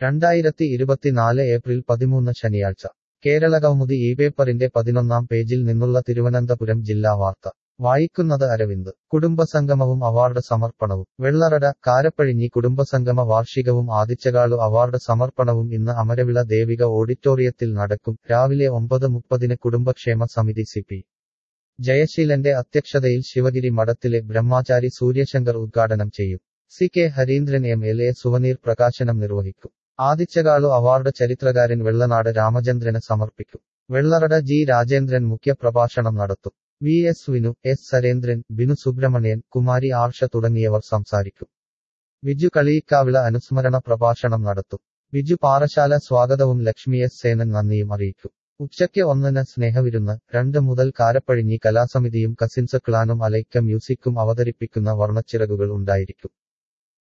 രണ്ടായിരത്തി ഇരുപത്തിനാല് ഏപ്രിൽ പതിമൂന്ന് ശനിയാഴ്ച കേരള കൗമുദി ഈ പേപ്പറിന്റെ പതിനൊന്നാം പേജിൽ നിന്നുള്ള തിരുവനന്തപുരം ജില്ലാ വാർത്ത വായിക്കുന്നത് അരവിന്ദ് കുടുംബസംഗമവും അവാർഡ് സമർപ്പണവും വെള്ളറട കാരപ്പഴിഞ്ഞി കുടുംബസംഗമ വാർഷികവും ആദിച്ചകാളു അവാർഡ് സമർപ്പണവും ഇന്ന് അമരവിള ദേവിക ഓഡിറ്റോറിയത്തിൽ നടക്കും രാവിലെ ഒമ്പത് മുപ്പതിന് കുടുംബക്ഷേമ സമിതി സിപി ജയശീലന്റെ അധ്യക്ഷതയിൽ ശിവഗിരി മഠത്തിലെ ബ്രഹ്മാചാരി സൂര്യശങ്കർ ഉദ്ഘാടനം ചെയ്യും C K Hareendran M L A souvenir പ്രകാശനം നിർവഹിക്കും ആദിച്ചകാളു അവാർഡ് ചരിത്രകാരൻ വെള്ളനാട് രാമചന്ദ്രന് സമർപ്പിക്കും വെള്ളറട ജി രാജേന്ദ്രൻ മുഖ്യപ്രഭാഷണം നടത്തും V S Vinu S Sarendran Binu Subramanian Kumari Arsha തുടങ്ങിയവർ സംസാരിക്കും വിജു കളിയിക്കാവിള അനുസ്മരണ പ്രഭാഷണം നടത്തും വിജു പാറശാല സ്വാഗതവും ലക്ഷ്മി എസ് സേനൻ നന്ദിയും അറിയിക്കും ഉച്ചയ്ക്ക് ഒന്നിന് സ്നേഹവിരുന്ന് രണ്ട് മുതൽ കാരപ്പഴിഞ്ഞി കലാസമിതിയും കസിൻസ് ക്ലാനും അലൈക്ക മ്യൂസിക്കും അവതരിപ്പിക്കുന്ന വർണ്ണച്ചിറകുകൾ ഉണ്ടായിരിക്കും